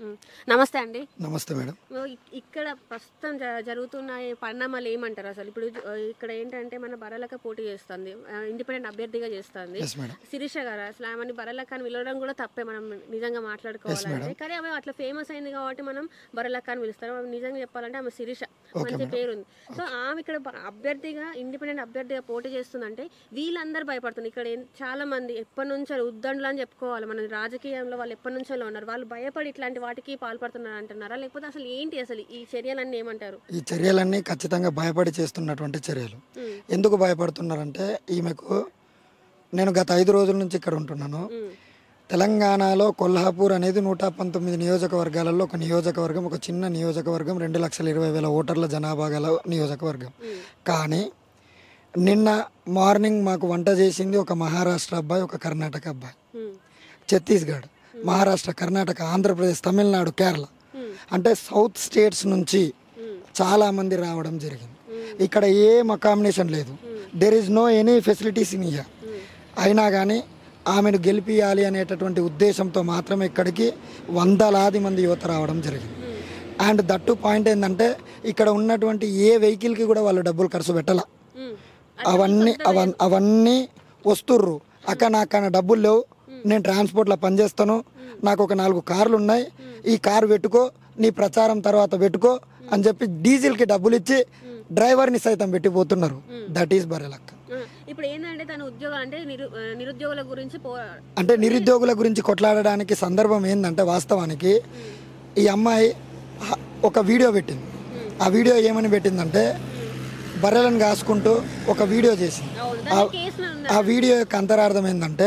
మ్మ్. నమస్తే అండి నమస్తే మేడం ఓ, ఇక్- ఇక్కడ ప్రస్తుతం జ- జరుగుతున్న ఈ పరిణామాలు ఏమంటారు అసలు ఇప్పుడు జ- ఇక్కడ ఏంటంటే మన బరలక పోటీ చేస్తుంది ఆ, ఇండిపెండెంట్ అభ్యర్థిగా చేస్తుంది ఎస్ మేడం శిరీష గారు అసలు ఆమెని బరలక్క అని పిలవడం కూడా తప్పే మనం నిజంగా మాట్లాడుకోవాలంటే కానీ ఆమె అట్లా ఫేమస్ అయింది కాబట్టి మనం బరలక్క అని పిలుస్తాం ఆమె నిజంగా చెప్పాలంటే ఆమె శిరీష మంచి పేరు ఉంది సో ఆమె ఇక్కడ బ- అభ్యర్థిగా ఇండిపెండెంట్ అభ్యర్థిగా పోటీ చేస్తుందంటే వీళ్ళందరూ భయపడుతున్నారు ఇక్కడ ఏం- చాలా మంది ఎప్పటి నుంచో ఉద్దండులు అని చెప్పుకోవాలి మన రాజకీయంలో వాళ్ళు ఎప్పటి నుంచో ఉన్నారు వాళ్ళు భయపడి ఇట్లాంటి వాటికి పాల్పడుతున్నారు అంటున్నారా లేకపోతే అసలు ఏంటి అసలు ఈ చర్యలన్నీ ఏమంటారు ఈ చర్యలన్నీ ఖచ్చితంగా భయపడి చేస్తున్నటువంటి చర్యలు మ్మ్. ఎందుకు భయపడుతున్నారంటే ఈమెకు నేను గత ఐదు రోజుల నుంచి ఇక్కడ ఉంటున్నాను మ్మ్. తెలంగాణలో కొల్హాపూర్ అనేది నూట పంతొమ్మిది నియోజకవర్గాలలో ఒక నియోజకవర్గం ఒక చిన్న నియోజకవర్గం రెండు లక్షల ఇరవై వేల ఓటర్ల జనాభా గల నియోజకవర్గం కానీ నిన్న మార్నింగ్ మాకు వంట చేసింది ఒక మహారాష్ట్ర అబ్బాయి ఒక కర్ణాటక అబ్బాయి మ్మ్. ఛత్తీస్గఢ్ మహారాష్ట్ర కర్ణాటక ఆంధ్రప్రదేశ్ తమిళనాడు కేరళ మ్మ్. అంటే సౌత్ స్టేట్స్ నుంచి మ్మ్. చాలా మంది రావడం జరిగింది ఇక్కడ ఏం అకామిడేషన్ లేదు there is no any facilities in year అయినా కానీ ఆమెను గెలిపియాలి అనేటటువంటి ఉద్దేశంతో మాత్రమే ఇక్కడికి వందలాది మంది యువత రావడం జరిగింది అండ్ దట్టు పాయింట్ ఏంటంటే ఇక్కడ ఉన్నటువంటి ఏ వెహికల్కి కూడా వాళ్ళు డబ్బులు ఖర్చు పెట్టాల మ్మ్. అవన్నీ అవన్ అవన్నీ వస్తుర్రు అక్క నాకు కానీ డబ్బులు లేవు నేను ట్రాన్స్పోర్ట్లో పనిచేస్తాను నాకు ఒక నాలుగు కార్లు ఉన్నాయి ఈ కారు పెట్టుకో నీ ప్రచారం తర్వాత పెట్టుకో అని చెప్పి డీజిల్కి డబ్బులు ఇచ్చి డ్రైవర్ని సైతం పెట్టిపోతున్నారు దట్ ఈస్ బరెలక్క ఆ, ఇప్పుడు ఏంటంటే తన ఉద్యోగాలు అంటే నిరు ఆ, నిరుద్యోగుల గురించి పో అంటే నిరుద్యోగుల గురించి కొట్లాడడానికి సందర్భం ఏంటంటే వాస్తవానికి ఈ అమ్మాయి ఆ- ఒక వీడియో పెట్టింది ఆ వీడియో ఏమని పెట్టిందంటే బర్రెలను కాసుకుంటూ ఒక వీడియో చేసింది అవును దాని కేసులో ఉంది ఆ వీడియో యొక్క అంతరార్థం ఏంటంటే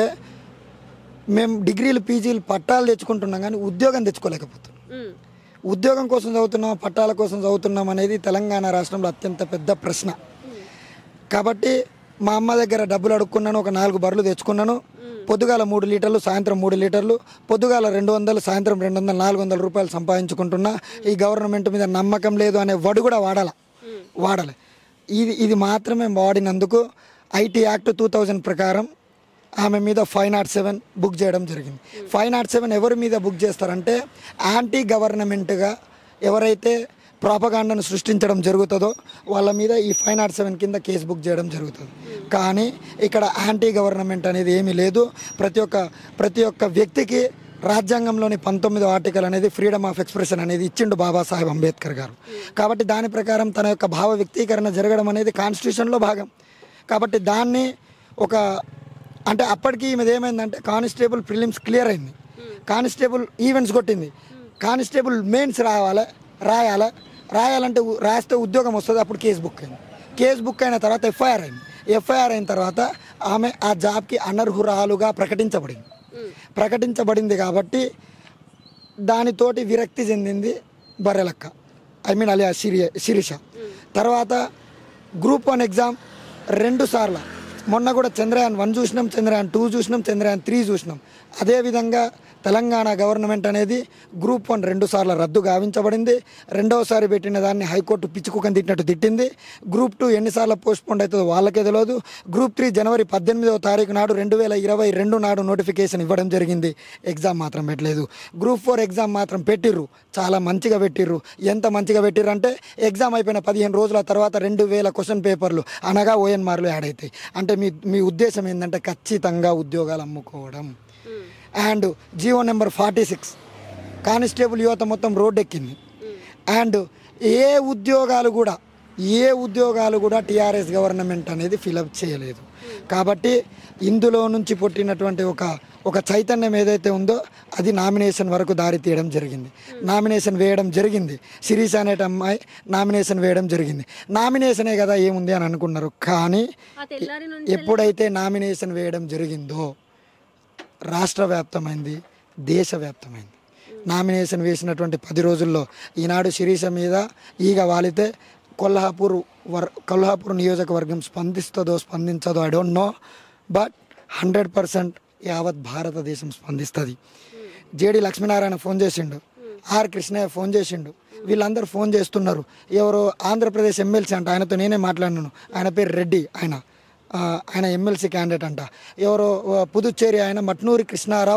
మేము డిగ్రీలు పీజీలు పట్టాలు తెచ్చుకుంటున్నాం కానీ ఉద్యోగం తెచ్చుకోలేకపోతున్నాం మ్మ్. ఉద్యోగం కోసం చదువుతున్నాం పట్టాల కోసం చదువుతున్నాం అనేది తెలంగాణ రాష్ట్రంలో అత్యంత పెద్ద ప్రశ్న కాబట్టి మా అమ్మ దగ్గర డబ్బులు అడుక్కున్నాను ఒక నాలుగు బర్రెలు తెచ్చుకున్నాను పొద్దుగాల మూడు లీటర్లు సాయంత్రం మూడు లీటర్లు పొద్దుగాల రెండు వందలు సాయంత్రం రెండు వందలు నాలుగు వందల రూపాయలు సంపాదించుకుంటున్నా ఈ గవర్నమెంట్ మీద నమ్మకం లేదు అనే వడు కూడా వాడాల వాడాలి ఇది ఇది మాత్రమే వాడినందుకు ఐటీ యాక్ట్ టూ థౌజండ్ ప్రకారం ఆమె మీద ఫైవ్ నాట్ సెవెన్ బుక్ చేయడం జరిగింది ఫైవ్ నాట్ సెవెన్ ఎవరి మీద బుక్ చేస్తారంటే యాంటీ గవర్నమెంట్గా ఎవరైతే ప్రాపగాండను సృష్టించడం జరుగుతుందో వాళ్ళ మీద ఈ ఫైవ్ నాట్ సెవెన్ కింద కేసు బుక్ చేయడం జరుగుతుంది కానీ ఇక్కడ యాంటీ గవర్నమెంట్ అనేది ఏమీ లేదు ప్రతి ఒక్క ప్రతి ఒక్క వ్యక్తికి రాజ్యాంగంలోని పంతొమ్మిదో ఆర్టికల్ అనేది ఫ్రీడమ్ ఆఫ్ ఎక్స్ప్రెషన్ అనేది ఇచ్చిండు బాబాసాహెబ్ అంబేద్కర్ గారు కాబట్టి దాని ప్రకారం తన యొక్క భావ వ్యక్తీకరణ జరగడం అనేది కాన్స్టిట్యూషన్లో భాగం కాబట్టి దాన్ని ఒక అంటే అప్పటికి ఈమెది ఏమైందంటే కానిస్టేబుల్ ప్రిలిమ్స్ క్లియర్ అయింది కానిస్టేబుల్ ఈవెంట్స్ కొట్టింది కానిస్టేబుల్ మెయిన్స్ రావాలి రాయాలి రాయాలంటే ఉ- రాస్తే ఉద్యోగం వస్తుంది అప్పుడు కేసు బుక్ అయింది కేసు బుక్ అయిన తర్వాత ఎఫ్ఐఆర్ అయింది ఎఫ్ఐఆర్ అయిన తర్వాత ఆమె ఆ జాబ్కి అనర్హురాలుగా ప్రకటించబడింది ప్రకటించబడింది కాబట్టి దానితోటి విరక్తి చెందింది Barrelakka I mean alias Siri Sirisha తర్వాత గ్రూప్ వన్ ఎగ్జామ్ రెండు సార్లు మొన్న కూడా చంద్రయాన్ వన్ చూసినాం చంద్రయాన్ టూ చూసినాం చంద్రయాన్ త్రీ చూసినాం అదేవిధంగా తెలంగాణ గవర్నమెంట్ అనేది గ్రూప్ వన్ రెండు సార్లు రద్దు గావించబడింది రెండవసారి పెట్టిన దాన్ని హైకోర్టు పిచ్చుకుని తిట్టినట్టు తిట్టింది గ్రూప్ టూ ఎన్నిసార్లు పోస్ట్పోండ్ అవుతుందో వాళ్ళకే తెలియదు గ్రూప్ త్రీ జనవరి పద్దెనిమిదవ తారీఖు నాడు రెండు వేల ఇరవై రెండు నాడు నోటిఫికేషన్ ఇవ్వడం జరిగింది ఎగ్జామ్ మాత్రం పెట్టలేదు గ్రూప్ ఫోర్ ఎగ్జామ్ మాత్రం పెట్టిర్రు చాలా మంచిగా పెట్టిర్రు ఎంత మంచిగా పెట్టిర్రు అంటే ఎగ్జామ్ అయిపోయిన పదిహేను రోజుల తర్వాత రెండు వేల క్వశ్చన్ పేపర్లు అనగా ఓఎన్ఆర్లు యాడ్ అవుతాయి అంటే మీ మీ ఉద్దేశం ఏంటంటే ఖచ్చితంగా ఉద్యోగాలు అమ్ముకోవడం మ్మ్. And Jio number forty six constable యువత మొత్తం రోడ్ ఎక్కింది అండ్ ఏ ఉద్యోగాలు కూడా ఏ ఉద్యోగాలు కూడా టీఆర్ఎస్ గవర్నమెంట్ అనేది ఫిలప్ చేయలేదు కాబట్టి ఇందులో నుంచి పుట్టినటువంటి ఒక ఒక చైతన్యం ఏదైతే ఉందో అది నామినేషన్ వరకు దారి తీయడం జరిగింది నామినేషన్ వేయడం జరిగింది శిరీష అనేట అమ్మాయి నామినేషన్ వేయడం జరిగింది నామినేషనే కదా ఏముంది అని అనుకున్నారు కానీ ఆ తెల్లారి నుంచి ఎప్పుడైతే నామినేషన్ వేయడం జరిగిందో రాష్ట్ర వ్యాప్తమైంది దేశవ్యాప్తమైంది నామినేషన్ వేసినటువంటి పది రోజుల్లో ఈనాడు శిరీష మీద ఈగ వాలితే కొల్హాపూర్ వర్ కొల్హాపూర్ నియోజకవర్గం స్పందిస్తుందో స్పందించదో I don't know but hundred percent యావత్ భారతదేశం స్పందిస్తుంది జేడి లక్ష్మీనారాయణ ఫోన్ చేసిండు ఆర్ కృష్ణయ్య ఫోన్ చేసిండు వీళ్ళందరూ ఫోన్ చేస్తున్నారు ఎవరో ఆంధ్రప్రదేశ్ ఎమ్మెల్సీ అంట ఆయనతో నేనే మాట్లాడినాను ఆయన పేరు రెడ్డి ఆయన ఆ, ఆయన ఎమ్మెల్సీ క్యాండిడేట్ అంట ఎవరో ఆ, పుదుచ్చేరి ఆయన మట్నూరి కృష్ణారావు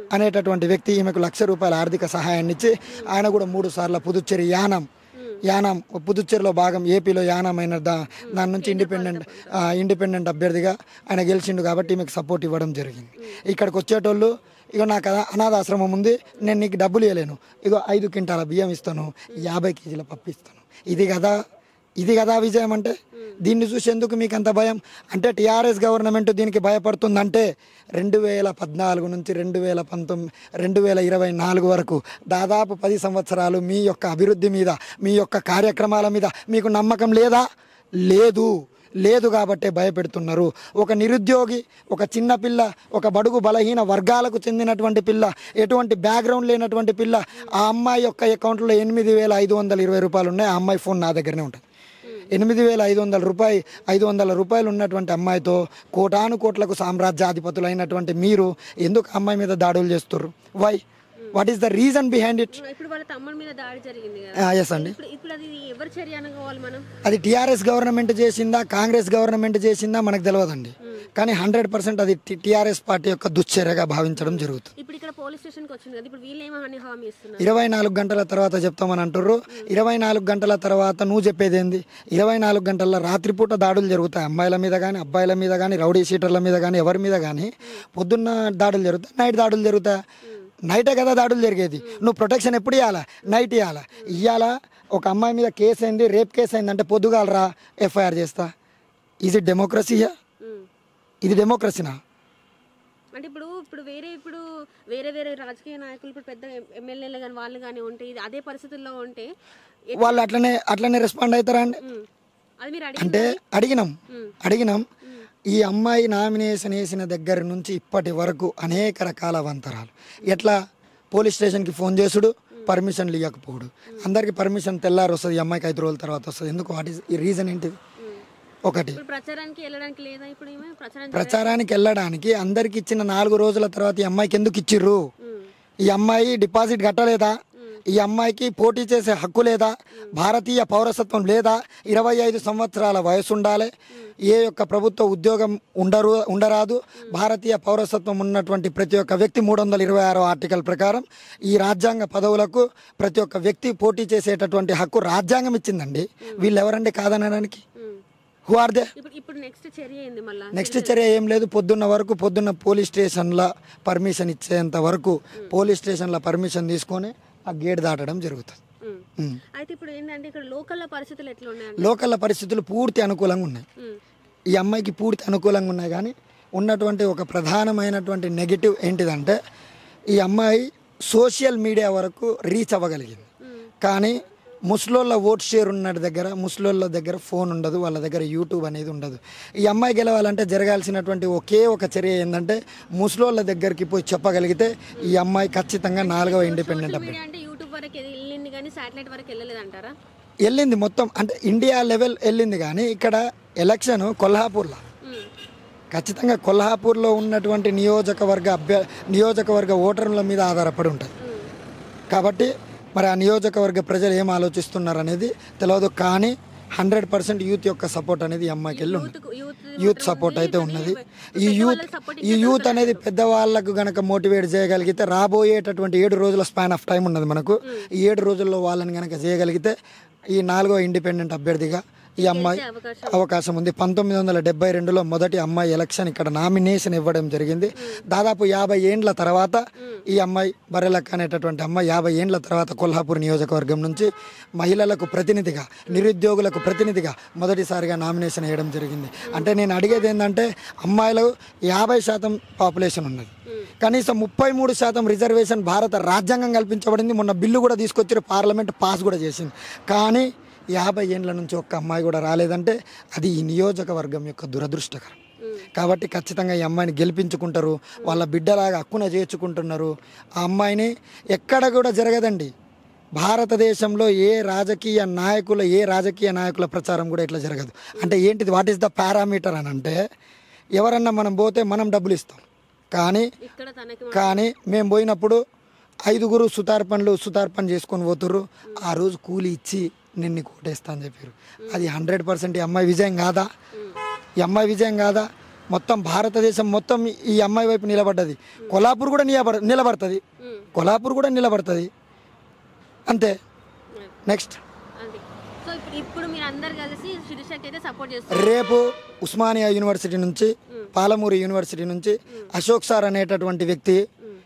అనేటటువంటి వ్యక్తి ఈమెకు లక్ష రూపాయల ఆర్థిక సహాయాన్ని ఇచ్చి ఆయన కూడా మూడు సార్లు పుదుచ్చేరి యానం యానం పుదుచ్చేరిలో భాగం ఏపీలో యానం అయిన దా దాని నుంచి ఇండిపెండెంట్ ఆ, ఇండిపెండెంట్ అభ్యర్థిగా ఆయన గెలిచిండు కాబట్టి ఈమెకు సపోర్ట్ ఇవ్వడం జరిగింది ఇక్కడికి వచ్చేటోళ్ళు ఇగో నాకు అనా- అనాథాశ్రమం ఉంది నేను నీకు డబ్బులు ఇవ్వలేను ఇగో ఐదు క్వింటాల బియ్యం ఇస్తాను యాభై కేజీల పప్పు ఇస్తాను ఇది కదా ఇది కదా విజయం అంటే దీన్ని చూసి ఎందుకు మీకు అంత భయం అంటే టీఆర్ఎస్ గవర్నమెంట్ దీనికి భయపడుతుందంటే రెండు వేల పద్నాలుగు నుంచి రెండు వేల పంతొమ్మిది రెండు వేల ఇరవై నాలుగు వరకు దాదాపు పది సంవత్సరాలు మీ యొక్క అభివృద్ధి మీద మీ యొక్క కార్యక్రమాల మీద మీకు నమ్మకం లేదా లేదు లేదు కాబట్టే భయపెడుతున్నారు ఒక నిరుద్యోగి ఒక చిన్న పిల్ల ఒక బడుగు బలహీన వర్గాలకు చెందినటువంటి పిల్ల ఎటువంటి బ్యాక్గ్రౌండ్ లేనటువంటి పిల్ల ఆ అమ్మాయి యొక్క అకౌంట్లో ఎనిమిది వేల ఐదు వందల ఇరవై రూపాయలు ఉన్నాయి ఆ అమ్మాయి ఫోన్ నా దగ్గరనే ఉంటుంది ఎనిమిది వేల ఐదు వందల రూపాయి ఐదు వందల రూపాయలు ఉన్నటువంటి అమ్మాయితో కోటాను కోట్లకు సామ్రాజ్యాధిపతులు అయినటువంటి మీరు ఎందుకు ఆ అమ్మాయి మీద దాడులు చేస్తున్నారు why what is the reason behind it ఇప్పుడు వాళ్ళ తమ్ముడి మీద దాడి జరిగింది కదా ఎస్ అండి ఇప్పుడు ఇప్పుడు అది ఎవరి చర్య అనుకోవాలి మనం అది టీఆర్ఎస్ గవర్నమెంట్ చేసిందా కాంగ్రెస్ గవర్నమెంట్ చేసిందా మనకు తెలియదండి కానీ హండ్రెడ్ పర్సెంట్ అది టీఆర్ఎస్ పార్టీ యొక్క దుశ్చర్యగా భావించడం జరుగుతుంది ఇప్పుడు ఇక్కడ పోలీస్ స్టేషన్కి వచ్చింది కదా ఇప్పుడు వీళ్ళు ఏమని హామీ ఇస్తున్నారు ఇరవై నాలుగు గంటల తర్వాత చెప్తామని అంటుర్రు ఇరవై నాలుగు గంటల తర్వాత నువ్వు చెప్పేది ఏంది ఇరవై నాలుగు గంటల రాత్రిపూట దాడులు జరుగుతాయి అమ్మాయిల మీద కానీ అబ్బాయిల మీద కానీ రౌడీ షీటర్ల మీద కానీ ఎవరి మీద కానీ పొద్దున్న దాడులు జరుగుతాయి నైట్ దాడులు జరుగుతాయి నైటే కదా దాడులు జరిగేది నువ్వు ప్రొటెక్షన్ ఎప్పుడు ఇవ్వాలా నైట్ ఇవ్వాలా ఇవ్వాలా ఒక అమ్మాయి మీద కేసు అయింది రేప్ కేసు అయింది అంటే పొద్దుగాలరా ఎఫ్ఐఆర్ చేస్తా ఇది డెమోక్రసీయా ఉమ్. ఇది డెమోక్రసీనా అంటే ఇప్పుడు ఇప్పుడు వేరే ఇప్పుడు వేరే వేరే రాజకీయ నాయకులు ఇప్పుడు పెద్ద ఎమ్మెల్యేలు కానీ వాళ్ళు కానీ ఉంటే ఇది అదే పరిస్థితుల్లో ఉంటే ఎ- వాళ్ళు అట్లనే అట్లనే రెస్పాండ్ అవుతారా అండి ఉమ్. అది మీరు అడిగి అంటే అడిగినాం ఉమ్. అడిగినాం ఈ అమ్మాయి నామినేషన్ వేసిన దగ్గర నుంచి ఇప్పటి వరకు అనేక రకాల అవంతరాలు ఎట్లా పోలీస్ స్టేషన్కి ఫోన్ చేసుడు పర్మిషన్లు ఇవ్వకపోడు అందరికి పర్మిషన్ తెల్లారి వస్తుంది ఈ అమ్మాయికి ఐదు రోజుల తర్వాత వస్తుంది ఎందుకు వాట్ ఈస్ ఈ రీజన్ ఏంటిది ఉమ్. ఒకటి ఇప్పుడు ప్రచారానికి వెళ్ళడానికి లేదా ఇప్పుడు ఏమో ప్రచారం ప్రచారానికి వెళ్ళడానికి అందరికి ఇచ్చిన నాలుగు రోజుల తర్వాత ఈ అమ్మాయికి ఎందుకు ఇచ్చిర్రు ఉమ్. ఈ అమ్మాయి డిపాజిట్ కట్టలేదా ఈ అమ్మాయికి పోటీ చేసే హక్కు లేదా భారతీయ పౌరసత్వం లేదా ఇరవై ఐదు సంవత్సరాల వయసు ఉండాలి ఏ యొక్క ప్రభుత్వ ఉద్యోగం ఉండరు ఉండరాదు భారతీయ పౌరసత్వం ఉన్నటువంటి ప్రతి ఒక్క వ్యక్తి మూడు వందల ఇరవై ఆరో ఆర్టికల్ ప్రకారం ఈ రాజ్యాంగ పదవులకు ప్రతి ఒక్క వ్యక్తి పోటీ చేసేటటువంటి హక్కు రాజ్యాంగం ఇచ్చిందండి వీళ్ళు ఎవరండి కాదనడానికి ఉమ్. హూ ఆర్ దే ఇప్పుడు ఇప్పుడు నెక్స్ట్ చర్య ఏంది మళ్ళా నెక్స్ట్ చర్య ఏం లేదు పొద్దున్న వరకు పొద్దున్న పోలీస్ స్టేషన్ల పర్మిషన్ ఇచ్చేంత వరకు పోలీస్ స్టేషన్ల పర్మిషన్ తీసుకొని ఆ గేట్ దాటడం జరుగుతుంది ఉమ్. ఉమ్. అయితే ఇప్పుడు ఏంటంటే ఇక్కడ లోకల్ పరిస్థితులు ఎట్లా ఉన్నాయండి లోకల్ పరిస్థితులు పూర్తి అనుకూలంగా ఉన్నాయి ఉమ్. ఈ అమ్మాయికి పూర్తి అనుకూలంగా ఉన్నాయి కానీ ఉన్నటువంటి ఒక ప్రధానమైనటువంటి నెగిటివ్ ఏంటిదంటే ఈ అమ్మాయి సోషల్ మీడియా వరకు రీచ్ అవ్వగలిగింది ఉమ్. కానీ ముస్లోళ్ళ ఓట్ షేర్ ఉన్న దగ్గర ముస్లోళ్ళ దగ్గర ఫోన్ ఉండదు వాళ్ళ దగ్గర యూట్యూబ్ అనేది ఉండదు ఈ అమ్మాయి గెలవాలంటే జరగాల్సినటువంటి ఒకే ఒక చర్య ఏంటంటే ముస్లోళ్ళ దగ్గరికి పోయి చెప్పగలిగితే ఈ అమ్మాయి ఖచ్చితంగా నాలుగవ ఇండిపెండెంట్ అభ్యర్థి మీడియా అంటే యూట్యూబ్ వరకు వెళ్ళింది కానీ శాటిలైట్ వరకు వెళ్ళలేదు అంటారా వెళ్ళింది మొత్తం అంటే ఇండియా లెవెల్ వెళ్ళింది కానీ ఇక్కడ ఎలక్షన్ కొల్హాపూర్లో ఉమ్. ఖచ్చితంగా కొల్హాపూర్లో ఉన్నటువంటి నియోజకవర్గ అభ్య నియోజకవర్గ ఓటర్ల మీద ఆధారపడి ఉంటుంది ఉమ్. కాబట్టి మరి ఆ నియోజకవర్గ ప్రజలు ఏం ఆలోచిస్తున్నారు అనేది తెలియదు కానీ హండ్రెడ్ పర్సెంట్ యూత్ యొక్క సపోర్ట్ అనేది ఈ అమ్మాయికి వెళ్ళి ఉంది యూత్ యూత్ యూత్ సపోర్ట్ అయితే ఉన్నది ఈ యూత్ ఈ యూత్ అనేది పెద్దవాళ్ళకు గనక మోటివేట్ చేయగలిగితే రాబోయేటటువంటి ఏడు రోజుల స్పాన్ ఆఫ్ టైం ఉన్నది మనకు ఈ ఏడు రోజుల్లో వాళ్ళని గనక చేయగలిగితే ఈ నాలుగో ఇండిపెండెంట్ అభ్యర్థిగా ఈ అమ్మాయి అవకాశం అవకాశం ఉంది పంతొమ్మిది వందల డెబ్బై రెండులో మొదటి అమ్మాయి ఎలక్షన్ ఇక్కడ నామినేషన్ ఇవ్వడం జరిగింది దాదాపు యాభై ఏండ్ల తర్వాత ఈ అమ్మాయి బరెలక్క అనేటటువంటి అమ్మాయి యాభై ఏండ్ల తర్వాత కొల్హాపూర్ నియోజకవర్గం నుంచి మహిళలకు ప్రతినిధిగా నిరుద్యోగులకు ప్రతినిధిగా మొదటిసారిగా నామినేషన్ వేయడం జరిగింది అంటే నేను అడిగేది ఏంటంటే అమ్మాయిలు యాభై శాతం పాపులేషన్ ఉన్నది కనీసం ముప్పై మూడు శాతం రిజర్వేషన్ భారత రాజ్యాంగం కల్పించబడింది మొన్న బిల్లు కూడా తీసుకొచ్చి పార్లమెంట్ పాస్ కూడా చేసింది కానీ యాభై ఏండ్ల నుంచి ఒక్క అమ్మాయి కూడా రాలేదంటే అది ఈ నియోజకవర్గం యొక్క దురదృష్టకరం ఉమ్. కాబట్టి ఖచ్చితంగా ఈ అమ్మాయిని గెలిపించుకుంటారు వాళ్ళ బిడ్డలాగా హక్కున చేర్చుకుంటున్నారు ఆ అమ్మాయిని ఎక్కడ కూడా జరగదండి భారతదేశంలో ఏ రాజకీయ నాయకుల ఏ రాజకీయ నాయకుల ప్రచారం కూడా ఇట్లా జరగదు అంటే ఏంటిది వాట్ ఈస్ ద పారామీటర్ అని అంటే ఎవరన్నా మనం పోతే మనం డబ్బులు ఇస్తాం కానీ ఇక్కడ తనకి కానీ మేము పోయినప్పుడు ఐదుగురు సుతార్పణలు సుతార్పణ చేసుకొని పోతుర్రు ఆ రోజు కూలి ఇచ్చి నేను నీకు ఓటేస్తా అని చెప్పారు అది హండ్రెడ్ పర్సెంట్ ఈ అమ్మాయి విజయం కాదా ఈ అమ్మాయి విజయం కాదా మొత్తం భారతదేశం మొత్తం ఈ అమ్మాయి వైపు నిలబడ్డది కొల్లాపూర్ కూడా నిలబడ నిలబడుతుంది ఉమ్. కొల్లాపూర్ కూడా నిలబడుతుంది అంతే నెక్స్ట్ అది సో ఇప్పుడు ఇప్పుడు మీరు అందరు కలిసి శిరీషకి అయితే సపోర్ట్ చేస్తారు రేపు ఉస్మానియా యూనివర్సిటీ నుంచి పాలమూరు యూనివర్సిటీ నుంచి అశోక్ సార్ అనేటటువంటి వ్యక్తి ఉమ్.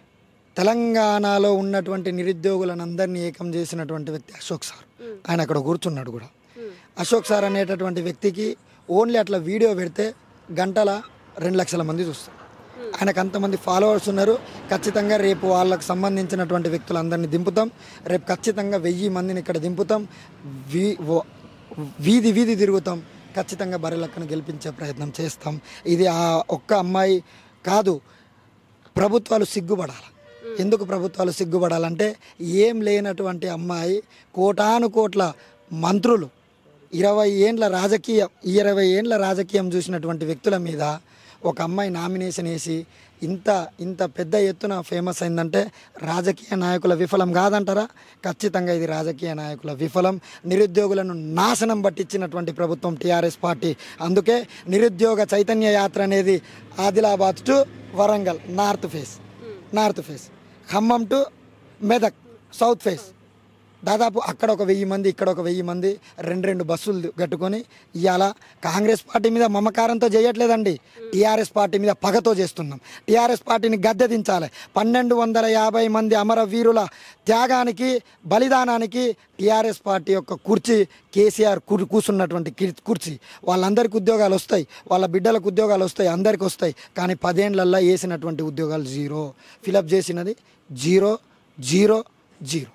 తెలంగాణలో ఉన్నటువంటి నిరుద్యోగులను అందరినీ ఏకం చేసినటువంటి వ్యక్తి అశోక్ సార్ ఆయన అక్కడ కూర్చున్నాడు కూడా ఉమ్. అశోక్ సార్ అనేటటువంటి వ్యక్తికి ఓన్లీ అట్లా వీడియో పెడితే గంటల రెండు లక్షల మంది చూస్తారు ఆయనకు అంతమంది ఫాలోవర్స్ ఉన్నారు ఖచ్చితంగా రేపు వాళ్ళకు సంబంధించినటువంటి వ్యక్తులందరినీ దింపుతాం రేపు ఖచ్చితంగా వెయ్యి మందిని ఇక్కడ దింపుతాం వీ ఓ- వీధి వీధి తిరుగుతాం ఖచ్చితంగా బర్రెలక్కను గెలిపించే ప్రయత్నం చేస్తాం ఇది ఆ ఒక్క అమ్మాయి కాదు ప్రభుత్వాలు సిగ్గుపడాలి ఎందుకు ప్రభుత్వాలు సిగ్గుపడాలంటే ఏం లేనటువంటి అమ్మాయి కోటాను కోట్ల మంత్రులు ఇరవై ఏండ్ల రాజకీయ ఇరవై ఏండ్ల రాజకీయం చూసినటువంటి వ్యక్తుల మీద ఒక అమ్మాయి నామినేషన్ వేసి ఇంత ఇంత పెద్ద ఎత్తున ఫేమస్ అయిందంటే రాజకీయ నాయకుల విఫలం కాదంటారా ఖచ్చితంగా ఇది రాజకీయ నాయకుల విఫలం నిరుద్యోగులను నాశనం పట్టించినటువంటి ప్రభుత్వం టీఆర్ఎస్ పార్టీ అందుకే నిరుద్యోగ చైతన్య యాత్ర అనేది Adilabad to Warangal north phase north phase Khammam to Medak south phase దాదాపు అక్కడ ఒక వెయ్యి మంది ఇక్కడ ఒక వెయ్యి మంది రెండు రెండు బస్సులు కట్టుకొని ఇవాళ కాంగ్రెస్ పార్టీ మీద మమకారంతో చేయట్లేదండి టీఆర్ఎస్ పార్టీ మీద పగతో చేస్తున్నాం టీఆర్ఎస్ పార్టీని గద్దె దించాలి పన్నెండు వందల యాభై మంది అమరవీరుల త్యాగానికి బలిదానానికి టీఆర్ఎస్ పార్టీ యొక్క కుర్చీ కేసీఆర్ కూర్ కూర్చున్నటువంటి కి- కుర్చీ వాళ్ళందరికీ ఉద్యోగాలు వస్తాయి వాళ్ళ బిడ్డలకు ఉద్యోగాలు వస్తాయి అందరికి వస్తాయి కానీ పదేండ్లల్లో వేసినటువంటి ఉద్యోగాలు జీరో ఫిలప్ చేసినది జీరో జీరో జీరో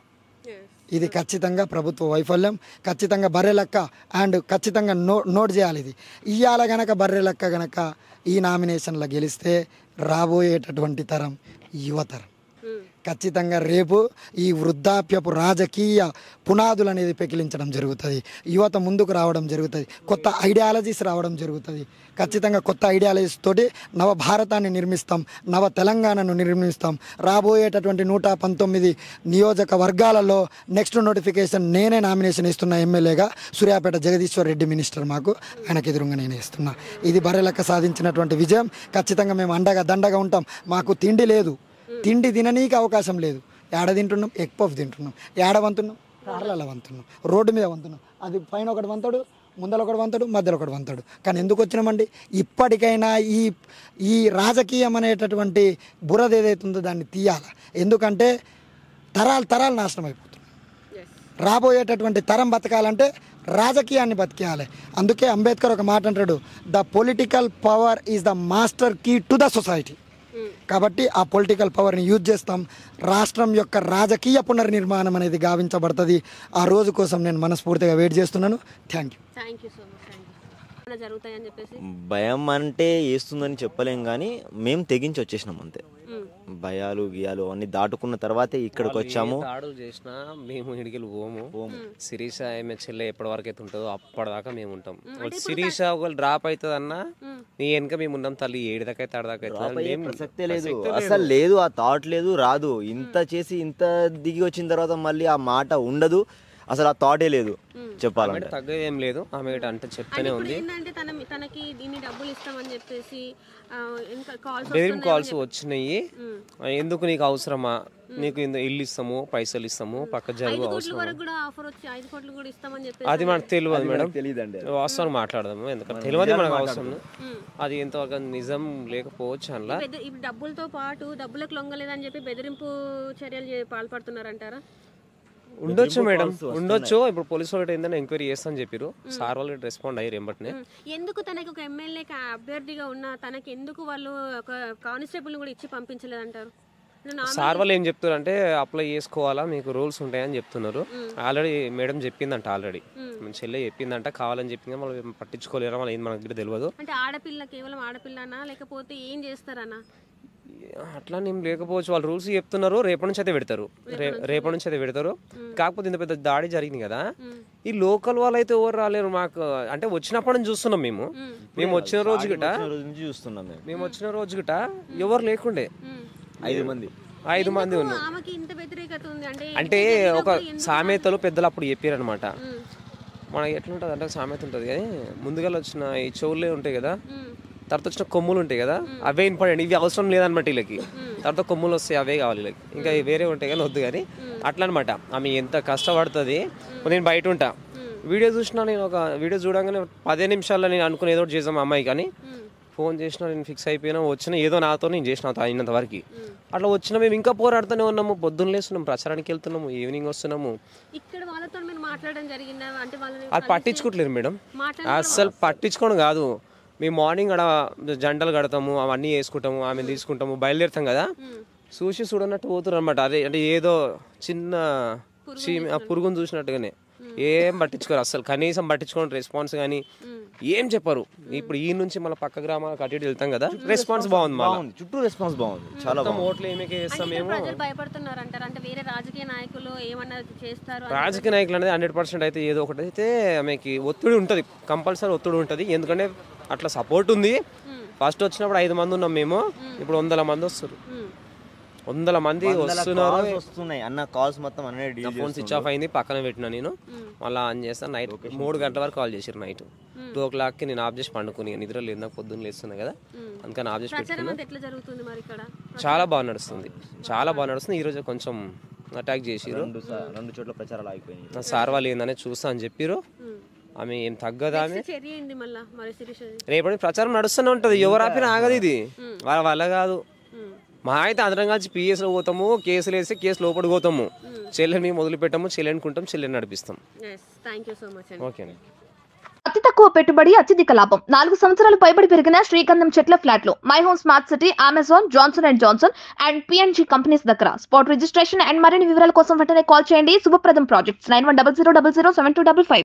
ఇది ఖచ్చితంగా ప్రభుత్వ వైఫల్యం ఖచ్చితంగా బర్రె లెక్క అండ్ ఖచ్చితంగా నో నోట్ చేయాలి ఇది ఇవాళ గనక బర్రె లెక్క గనక ఈ నామినేషన్లో గెలిస్తే రాబోయేటటువంటి తరం యువతరం ఉమ్. ఖచ్చితంగా రేపు ఈ వృద్ధాప్యపు రాజకీయ పునాదులు అనేది పెకిలించడం జరుగుతుంది యువత ముందుకు రావడం జరుగుతుంది కొత్త ఐడియాలజీస్ రావడం జరుగుతుంది ఖచ్చితంగా కొత్త ఐడియాలజీస్ తోటి నవ భారతాన్ని నిర్మిస్తాం నవ తెలంగాణను నిర్మిస్తాం రాబోయేటటువంటి నూట పంతొమ్మిది నియోజకవర్గాలలో నెక్స్ట్ నోటిఫికేషన్ నేనే నామినేషన్ ఇస్తున్నా ఎమ్మెల్యేగా సూర్యాపేట జగదీశ్వర్ రెడ్డి మినిస్టర్ మాకు ఆయనకు ఎదురుగా నేనే ఇస్తున్నా ఇది బర్రెలెక్క సాధించినటువంటి విజయం ఖచ్చితంగా మేము అండగా దండగా ఉంటాం మాకు తిండి లేదు తిండి తిననీకి అవకాశం లేదు ఏడ తింటున్నాం ఎగ్ పఫ్ తింటున్నాం ఏడ వంతున్నాం కార్లలో వంతున్నాం రోడ్డు మీద వంతున్నాం అది పైన ఒకటి వంతాడు ముందర ఒకటి వంతాడు మధ్యలో ఒకటి వంతాడు కానీ ఎందుకు వచ్చినామండి ఇప్పటికైనా ఈ ఈ రాజకీయం అనేటటువంటి బురద ఏదైతుందో దాన్ని తీయాలి ఎందుకంటే తరాలు తరాలు నాశనం అయిపోతున్నాయి Yes. రాబోయేటటువంటి తరం బతకాలంటే రాజకీయాన్ని బతికేయాలి అందుకే అంబేద్కర్ ఒక మాట అంటాడు the political power is the master key to the society um. కాబట్టి ఆ పొలిటికల్ పవర్ని యూజ్ చేస్తాం రాష్ట్రం యొక్క రాజకీయ పునర్నిర్మాణం అనేది గావించబడుతుంది ఆ రోజు కోసం నేను మనస్ఫూర్తిగా వెయిట్ చేస్తున్నాను thank you thank you so much thank you ఏమైనా జరుగుతాయని చెప్పేసి భయం అంటే వేస్తుందని చెప్పలేం కానీ మేము తెగించి వచ్చేసినాం అంతే ఉమ్. భయాలు గియాలు అన్ని దాటుకున్న తర్వాతే ఇక్కడికి వచ్చాము దాడులు చేసినా మేము ఇడికి పోము శిరీష ఆమె చెల్లె ఎప్పటి వరకు అయితే ఉంటుందో అప్పటిదాకా మేము ఉంటాం ఒకవేళ శిరీష ఒకవేళ డ్రాప్ అవుతుంది అన్నా నీ వెనక మేము ఉన్నాం తల్లి ఏడు దాకా అయితే ఆడదాకా అవుతుంది మేము ప్రసక్తే లేదు అసలు లేదు ఆ థాట్ లేదు రాదు ఇంత చేసి ఇంత దిగి వచ్చిన తర్వాత మళ్ళీ ఆ మాట ఉండదు అసలు ఆ థాటే లేదు చెప్పాలంటే తగ్గేది ఏం లేదు ఆమె ఇటు అంటే చెప్తూనే ఇప్పుడు ఉంది ఏంటంటే తన తనకి ఇన్ని డబ్బులు ఇస్తామని చెప్పేసి ఆ, ఇంకా కాల్స్ బెదిరింపు కాల్స్ వచ్చినాయి ఎందుకు నీకు అవసరమా నీకు ఇంత ఇల్లు ఇస్తాము పైసలు ఇస్తాము పక్క జరుగు ఐదు కోట్ల అవసరం వరకు కూడా ఆఫర్ వచ్చి ఐదు కోట్లు కూడా ఇస్తామని చెప్పేసి అది మనకు తెలియదు మేడం తెలియదండి వాస్తవం మాట్లాడదాము ఎందుకంటే తెలియదు మనకు అవసరం అది ఎంతవరకు నిజం లేకపోవచ్చు అందులో పెద్ద ఇప్పుడు డబ్బులతో పాటు డబ్బులకు లొంగలేదని చెప్పి బెదిరింపు చర్యలు చే- పాల్పడుతున్నారంటారా ఉండొచ్చు మేడం ఉండొచ్చు ఇప్పుడు పోలీసు వాళ్ళు ఏంటంటే ఎంక్వైరీ చేస్తామని చెప్పారు సార్ వాళ్ళు రెస్పాండ్ అయ్యారు ఎంబట్నే ఉమ్. ఎందుకు తనకి ఒక ఎమ్మెల్యే అభ్యర్థిగా ఉన్న తనకి ఎందుకు వాళ్ళు ఒక కానిస్టేబుల్ కూడా ఇచ్చి పంపించలేదంటారు నేను నా- సార్ వాళ్ళు ఏం చెప్తారు అంటే అప్లై చేసుకోవాలా మీకు రూల్స్ ఉంటాయని చెప్తున్నారు ఆల్రెడీ మేడం చెప్పిందంట ఆల్రెడీ మన చెల్లె చెప్పిందంట కావాలని చెప్పింది వాళ్ళు ఏం పట్టించుకోలేరా వాళ్ళు ఏం మనకు తెలియదు అంటే ఆడపిల్ల కేవలం ఆడపిల్లనా లేకపోతే ఏం చేస్తారనా అట్లా ఏం లేకపోవచ్చు వాళ్ళు రూల్స్ చెప్తున్నారు రేపటి నుంచి అయితే పెడతారు రే- రేపటి నుంచి అయితే పెడతారు కాకపోతే ఇంత పెద్ద దాడి జరిగింది కదా ఈ లోకల్ వాళ్ళు అయితే ఎవరు రాలేరు మాకు అంటే వచ్చినప్పటి నుంచి చూస్తున్నాం మేము మేము వచ్చిన రోజు గిట వచ్చిన రోజు నుంచి చూస్తున్నాం మేము మేము వచ్చిన రోజు గిట ఎవరు లేకుండే ఐదు మంది ఐదు మంది ఉన్నాం ఆమెకి ఇంత వ్యతిరేకత ఉంది అంటే అంటే ఒక సామెతలు పెద్దలు అప్పుడు చెప్పారనమాట మనకి ఎట్లుంటుంది అంటే సామెత ఉంటుంది కానీ ముందుగా వచ్చిన ఈ చెవులే ఉంటాయి కదా తర్వాత వచ్చిన కొమ్ములు ఉంటాయి కదా అవే ఇంపార్టెంట్ ఇవి అవసరం లేదన్నమాట వీళ్ళకి తర్వాత కొమ్ములు వస్తాయి అవే కావాలి వీళ్ళకి ఇంకా వేరే ఉంటాయి కానీ వద్దు కానీ అట్లా అనమాట ఆమె ఎంత కష్టపడుతుంది నేను బయట ఉంటా వీడియో చూసినా నేను ఒక వీడియో చూడగానే పదే నిమిషాల్లో నేను అనుకుని ఏదో ఒకటి చేసాం అమ్మాయి కానీ ఫోన్ చేసినా నేను ఫిక్స్ అయిపోయినా వచ్చిన ఏదో నాతో నేను చేసిన అయినంత వరకు అట్లా వచ్చిన మేము ఇంకా పోరాడుతూనే ఉన్నాము పొద్దున్న లేస్తున్నాము ప్రచారానికి వెళ్తున్నాము ఈవినింగ్ వస్తున్నాము ఇక్కడ వాళ్ళతో మీరు మాట్లాడడం జరిగిందా అంటే వాళ్ళని అది పట్టించుకోవట్లేదు మేడం మాట్లాడ అస్సలు పట్టించుకోవడం కాదు మేము మార్నింగ్ అక్కడ జంటలు కడతాము అవన్నీ వేసుకుంటాము ఆమె తీసుకుంటాము బయలుదేరుతాం కదా చూసి చూడనట్టు పోతున్నారు అనమాట అదే అంటే ఏదో చిన్న చీమ ఆ పురుగును చూసినట్టుగానే ఏం పట్టించుకోరు అసలు కనీసం పట్టించుకోండి రెస్పాన్స్ కానీ ఏం చెప్పరు ఇప్పుడు ఈ నుంచి మన పక్క గ్రామాలకు అటు ఇటు వెళ్తాం కదా రెస్పాన్స్ బాగుంది మళ్ళీ బాగుంది చుట్టూ రెస్పాన్స్ బాగుంది చాలా బాగుంది ఓట్లు ఏమికే చేస్తాం ఇక్కడ మేము ప్రజలు భయపడుతున్నారు అంటారు అంటే వేరే రాజకీయ నాయకులు ఏమన్నా చేస్తారు అని. రాజకీయ నాయకులు అనేది హండ్రెడ్ పర్సెంట్ అయితే ఏదో ఒకటి అయితే ఆమెకి ఒత్తిడి ఉంటుంది కంపల్సరీ ఒత్తిడి ఉంటుంది ఎందుకంటే అట్లా సపోర్ట్ ఉంది ఫస్ట్ వచ్చినప్పుడు ఐదు మంది ఉన్నాం మేము ఇప్పుడు వందల మంది వస్తారు ఉమ్. వందల మంది వందల వస్తున్నారు calls వస్తున్నాయి అన్న కాల్స్ మొత్తం అన్నీ నా డీల్ ఫోన్ స్విచ్ ఆఫ్ అయింది పక్కన పెట్టిన నేను మళ్ళీ ఆన్ చేస్తాను నైట్ మూడు గంటల వరకు కాల్ చేసారు నైట్ టూ ఓ క్లాక్కి నేను ఆఫ్ చేసి పండుకుని ఇక నిద్ర లేదు నాకు పొద్దున్న లేస్తున్నా కదా అందుకని ఆఫ్ చేసి ప్రచారం పెట్టుకున్నా అంతా ఎట్లా జరుగుతుంది మరి ఇక్కడ చాలా బాగా నడుస్తుంది చాలా బాగా నడుస్తుంది ఈరోజు కొంచెం అటాక్ చేసిరు రెండు సా- రెండు చోట్ల ప్రచారాలు ఆగిపోయినాయి నా సార్ వాళ్ళు ఏందనే చూస్తా అని చెప్పిరు ఆమె ఏం తగ్గదా ఆమె నెక్స్ట్ చర్య ఏంది మళ్ళా మరి శిరీష రేపటి ప్రచారం నడుస్తూనే ఉంటది ఎవరు ఆపినా ఆగదు ఇది వాళ్ళ వల్ల కాదు మా అయితే అందరం కలిసి పిఎస్లో పోతాము కేసులు వేసి కేసు లోపలికి పోతాము చెల్లెని మొదలు పెట్టాము చెల్లెని కుంటాం చెల్లెని నడిపిస్తాం yes thank you so much అండి ఓకేనా అతి తక్కువ పెట్టుబడి అత్యధిక లాభం నాలుగు సంవత్సరాలు పైబడి పెరిగిన శ్రీగంధం చెట్ల ఫ్లాట్లు My Home Smart City Amazon Johnson and Johnson and PNG companies దగ్గర స్పాట్ రిజిస్ట్రేషన్ అండ్ మరిన్ని వివరాల కోసం వెంటనే కాల్ చేయండి శుభప్రదం projects nine one double zero double zero seven two double five